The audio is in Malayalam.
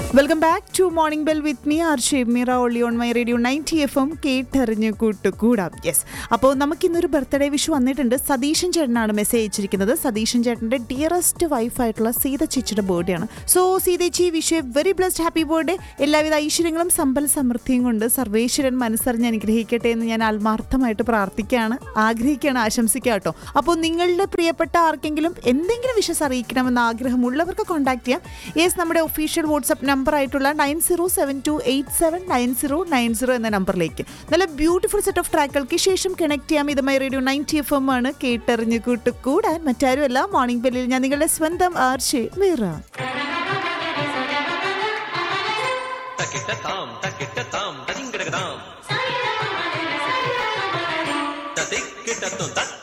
welcome back to morning bell with me R Shemeera only on my radio ninety F M കേട്ടറിഞ്ഞ് കൂട്ടുകൂടാം യെസ് അപ്പോൾ നമുക്കിന്നൊരു ബർത്ത്ഡേ വിഷു വന്നിട്ടുണ്ട് സതീശൻ ചേട്ടനാണ് മെസ്സേജ് അയച്ചിരിക്കുന്നത് സതീശൻ ചേട്ടൻ്റെ ഡിയറസ്റ്റ് വൈഫായിട്ടുള്ള സീത ചേച്ചിയുടെ ബർത്ത്ഡേ ആണ് സോ സീതേച്ചി wish a very blessed happy birthday എല്ലാവിധ ഐശ്വര്യങ്ങളും സമ്പൽ സമൃദ്ധിയും കൊണ്ട് സർവേശ്വരൻ മനസ്സറിഞ്ഞ് അനുഗ്രഹിക്കട്ടെ എന്ന് ഞാൻ ആത്മാർത്ഥമായിട്ട് പ്രാർത്ഥിക്കുകയാണ് ആഗ്രഹിക്കുകയാണ് ആശംസിക്കുക കേട്ടോ അപ്പോൾ നിങ്ങളുടെ പ്രിയപ്പെട്ട ആർക്കെങ്കിലും എന്തെങ്കിലും വിഷസ് അറിയിക്കണമെന്ന് ആഗ്രഹമുള്ളവർക്ക് കോൺടാക്ട് ചെയ്യാം യെസ് നമ്മുടെ ഒഫീഷ്യൽ വാട്സ്ആപ്പ് നമ്പർ ആയിട്ടുള്ള nine zero seven two eight seven nine zero nine zero എന്ന നമ്പറിലേക്ക് നല്ല ബ്യൂട്ടിഫുൾ സെറ്റ് ഓഫ് ട്രാക്കുകൾക്ക് ശേഷം കണക്ട് ചെയ്യാം ഇത് my radio ninety F M ആണ് കേട്ടറിഞ്ഞ് കൂട്ട് കൂടാൻ മറ്റാരുമല്ല മോർണിംഗ് ബെല്ലിൽ ഞാൻ നിങ്ങളുടെ സ്വന്തം ആർഷേ മീറ തക്കിട്ട താം തക്കിട്ട താം തജിങ്കടക താം തതിക്കിട്ടത്തും തത്ത